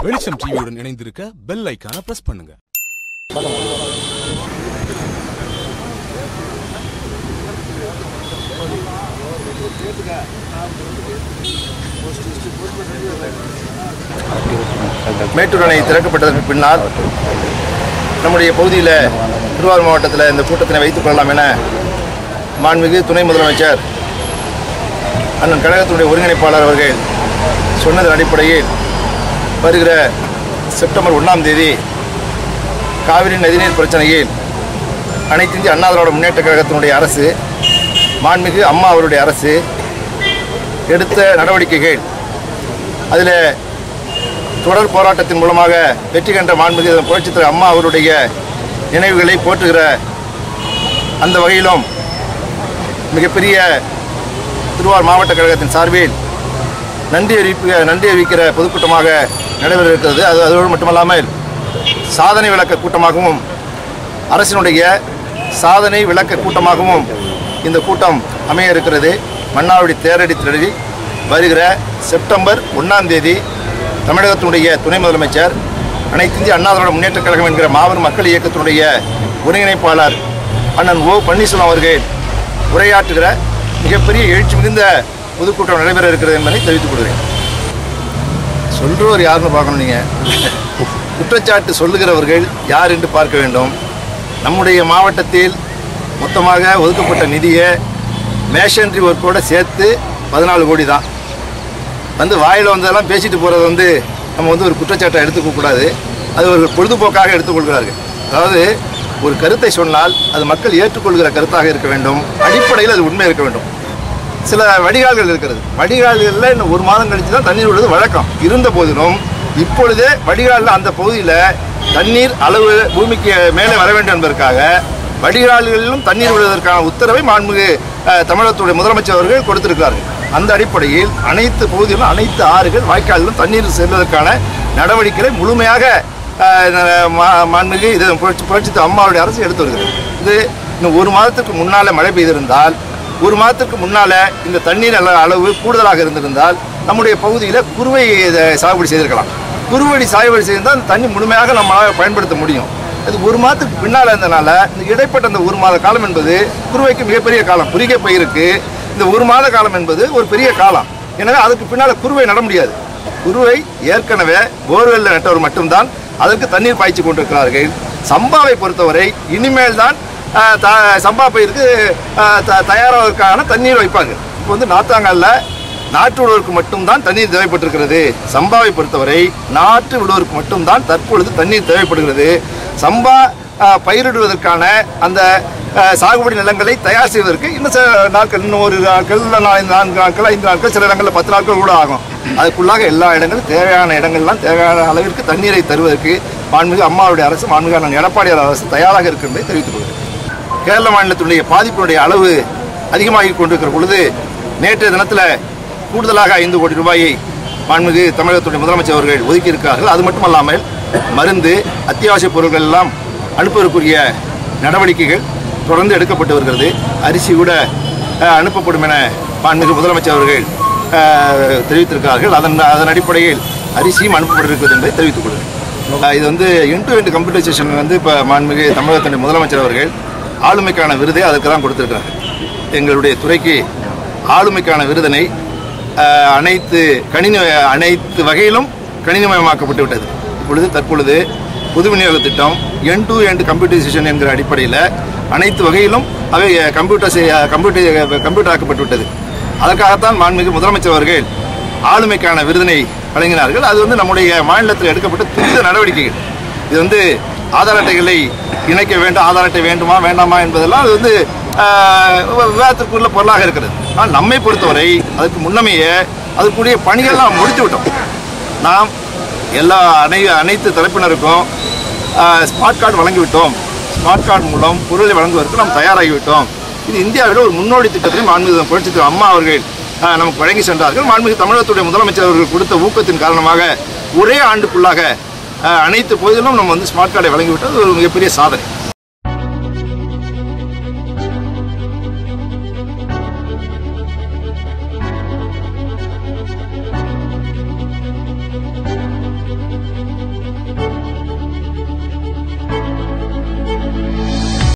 வெளிச்சம் டிவியுடன் இணைந்திருக்க பெல் ஐக்கான பிரஸ் பண்ணுங்க மேட்டூர் அணை திறக்கப்பட்டதற்கு பின்னால் நம்முடைய பகுதியில் திருவாரூர் மாவட்டத்தில் இந்த கூட்டத்தினை வைத்துக் கொள்ளலாம் என மாண்புமிகு துணை முதலமைச்சர் அண்ணன் கழகத்தினுடைய ஒருங்கிணைப்பாளர் அவர்கள் சொன்னதன் அடிப்படையில் வருகிற செப்டம்பர் ஒன்றாம் தேதி காவிரி நதிநீர் பிரச்சனையில் அனைத்து இந்திய அண்ணா திராவிட முன்னேற்ற கழகத்தினுடைய அரசு மாண்புமிகு அம்மா அவருடைய அரசு எடுத்த நடவடிக்கைகள் அதில் தொடர் போராட்டத்தின் மூலமாக வெற்றி கண்ட மாண்புமிகு புரட்சித் தலைவர் அம்மா அவருடைய நினைவுகளை போற்றுகிற அந்த வகையிலும் மிகப்பெரிய திருவாரூர் மாவட்ட கழகத்தின் சார்பில் நன்றி அறிவிப்பு நன்றி அறிவிக்கிற பொதுக்கூட்டமாக நடைபெற இருக்கிறது அது அதோடு மட்டுமல்லாமல் சாதனை விளக்க கூட்டமாகவும் அரசினுடைய சாதனை விளக்க கூட்டமாகவும் இந்த கூட்டம் அமைய இருக்கிறது மன்னாருடி தேரடி திரடி வருகிற செப்டம்பர் ஒன்றாம் தேதி தமிழகத்தினுடைய துணை முதலமைச்சர் அனைத்து இந்திய அண்ணா திராவிட முன்னேற்ற கழகம் என்கிற மாபெரும் மக்கள் இயக்கத்தினுடைய ஒருங்கிணைப்பாளர் அண்ணன் ஓ பன்னீர்செல்வம் அவர்கள் உரையாற்றுகிற மிகப்பெரிய எழுச்சி மிகுந்த பொதுக்கூட்டம் நடைபெற இருக்கிறது என்பதை தெரிவித்துக் கொள்கிறேன் சொல்றவர் யாருன்னு பார்க்கணும் நீங்கள் குற்றச்சாட்டு சொல்லுகிறவர்கள் யார் என்று பார்க்க வேண்டும் நம்முடைய மாவட்டத்தில் மொத்தமாக ஒதுக்கப்பட்ட நிதியை மேஷன்ட்ரி ஒர்க்கோட சேர்த்து பதினாலு கோடி தான் வந்து வாயில் வந்ததெல்லாம் பேசிட்டு போகிறது வந்து நம்ம வந்து ஒரு குற்றச்சாட்டை எடுத்துக்க கூடாது அது ஒரு பொழுதுபோக்காக எடுத்துக்கொள்கிறார்கள் அதாவது ஒரு கருத்தை சொன்னால் அது மக்கள் ஏற்றுக்கொள்கிற கருத்தாக இருக்க வேண்டும் அடிப்படையில் அது உண்மை இருக்க வேண்டும் சில வடிகால்கள் இருக்கிறது வடிகால்களில் இன்னும் ஒரு மாதம் கழித்து தான் தண்ணீர் விடுவது வழக்கம் இருந்த போதிலும் இப்பொழுதே வடிகாலில் அந்த பகுதியில் தண்ணீர் அளவு பூமிக்கு மேலே வர வேண்டும் என்பதற்காக வடிகால்களிலும் தண்ணீர் விடுவதற்கான உத்தரவை மாண்புமிகு அஹ், தமிழகத்துடைய முதலமைச்சர் அவர்கள் கொடுத்திருக்கிறார்கள் அந்த அடிப்படையில் அனைத்து பகுதிகளிலும் அனைத்து ஆறுகள் வாய்க்காலிலும் தண்ணீர் செல்வதற்கான நடவடிக்கைகளை முழுமையாக அஹ், ந- மா- மாண்புமிகு இது புரட்சி புரட்சி அம்மாவுடைய அரசு எடுத்து வருகிறது இது இன்னும் ஒரு மாதத்துக்கு முன்னால் மழை பெய்திருந்தால் ஒரு மாதத்துக்கு முன்னால இந்த தண்ணீர் அள- அளவு கூடுதலாக இருந்திருந்தால் நம்முடைய பகுதியில் குறுவை இதை சாகுபடி செய்திருக்கலாம் குறுவடி சாகுபடி செய்திருந்தால் அந்த தண்ணி முழுமையாக நம்மளால் பயன்படுத்த முடியும் அது ஒரு மாதத்துக்கு பின்னால் இருந்தனால இந்த இடைப்பட்ட இந்த ஒரு மாத காலம் என்பது குறுவைக்கு மிகப்பெரிய காலம் குறுகிய பயிருக்கு இந்த ஒரு மாத காலம் என்பது ஒரு பெரிய காலம் எனவே அதுக்கு பின்னால் குறுவை நட முடியாது குருவை ஏற்கனவே போர்வெல்ல நட்டவர் மட்டும்தான் அதற்கு தண்ணீர் பாய்ச்சி கொண்டிருக்கிறார்கள் சம்பாவை பொறுத்தவரை இனிமேல் தான் ஆஹ், த- சம்பா பயிருக்கு ஆஹ், த- தயாராவதற்கான தண்ணீர் வைப்பாங்க இப்போ வந்து நாத்தாங்கல்ல நாற்று விடுவதற்கு மட்டும்தான் தண்ணீர் தேவைப்பட்டிருக்கிறது சம்பாவை பொறுத்தவரை நாற்று விடுவதற்கு மட்டும்தான் தற்பொழுது தண்ணீர் தேவைப்படுகிறது சம்பா ஆஹ், பயிரிடுவதற்கான அந்த ஆஹ், சாகுபடி நிலங்களை தயார் செய்வதற்கு இன்னும் சில நாட்கள் இன்னும் ஒரு நாட்கள் இல்லை நான்கு நான்கு நாட்கள் ஐந்து நாட்கள் சில இடங்களில் பத்து நாட்கள் கூட ஆகும் அதுக்குள்ளாக எல்லா இடங்களும் தேவையான இடங்கள்லாம் தேவையான அளவிற்கு தண்ணீரை தருவதற்கு மாண்புமிகு அம்மாவுடைய அரசு மாண்புமிகு அண்ணன் எடப்பாடியார் அரசு தயாராக இருக்கின்றதை தெரிவித்துக் கொள்கிறேன் கேரள மாநிலத்தினுடைய பாதிப்பினுடைய அளவு அதிகமாகி கொண்டிருக்கிற பொழுது நேற்றைய தினத்தில் கூடுதலாக ஐந்து கோடி ரூபாயை மாண்புமிகு தமிழகத்துடைய முதலமைச்சர் அவர்கள் ஒதுக்கியிருக்கிறார்கள் அது மட்டுமல்லாமல் மருந்து அத்தியாவசிய பொருட்கள் எல்லாம் அனுப்புவதற்குரிய நடவடிக்கைகள் தொடர்ந்து எடுக்கப்பட்டு வருகிறது அரிசி கூட அஹ், அனுப்பப்படும் என மாண்புமிகு முதலமைச்சர் அவர்கள் அஹ், தெரிவித்திருக்கிறார்கள் அதன் அதன் அடிப்படையில் அரிசியும் அனுப்பப்பட இருக்கிறது என்பதை தெரிவித்துக் கொள்கிறேன் அஹ், இது வந்து இன்டு இன்டு கம்ப்யூட்டரைசேஷன் வந்து இப்போ மாண்புமிகு தமிழகத்தினுடைய முதலமைச்சர் அவர்கள் ஆளுமைக்கான விருதை அதற்கு தான் கொடுத்திருக்கிறாங்க எங்களுடைய துறைக்கு ஆளுமைக்கான விருதினை அஹ், அனைத்து கணினி அனைத்து வகையிலும் கணினிமயமாக்கப்பட்டு விட்டது இப்பொழுது தற்பொழுது பொது விநியோக திட்டம் என் டு எண்ட் கம்ப்யூட்டரைசேஷன் என்கிற அடிப்படையில் அனைத்து வகையிலும் அவை கம்ப்யூட்டர் கம்ப்யூட்டர் கம்ப்யூட்டர் ஆக்கப்பட்டு விட்டது அதற்காகத்தான் மாண்புமிகு முதலமைச்சர் அவர்கள் ஆளுமைக்கான விருதினை வழங்கினார்கள் அது வந்து நம்முடைய மாநிலத்தில் எடுக்கப்பட்ட துரித நடவடிக்கைகள் இது வந்து ஆதார் அட்டைகளை இணைக்க வேண்டும் ஆதார் அட்டை வேண்டுமா வேண்டாமா என்பதெல்லாம் அது வந்து ஆஹ், விவ- விவாதத்திற்குள்ள பொருளாக இருக்கிறது ஆனால் நம்மை பொறுத்தவரை அதுக்கு முன்னமையே அதுக்குரிய பணிகள்லாம் முடித்து விட்டோம் நாம் எல்லா அனை அனைத்து தரப்பினருக்கும் ஸ்மார்ட் கார்டு வழங்கிவிட்டோம் ஸ்மார்ட் கார்டு மூலம் பொருளை வழங்குவதற்கு நாம் தயாராகிவிட்டோம் இது இந்தியாவில் ஒரு முன்னோடி திட்டத்திலும் மாண்புமிகு புரட்சி தலைவர் அம்மா அவர்கள் ஆஹ், நமக்கு வழங்கி சென்றார்கள் மாண்புமிகு தமிழகத்துடைய முதலமைச்சர் அவர்கள் கொடுத்த ஊக்கத்தின் காரணமாக ஒரே ஆண்டுக்குள்ளாக ஆஹ், அனைத்து பகுதியிலும் நம்ம வந்து ஸ்மார்ட் கார்டை வழங்கிவிட்டது ஒரு மிகப்பெரிய சாதனை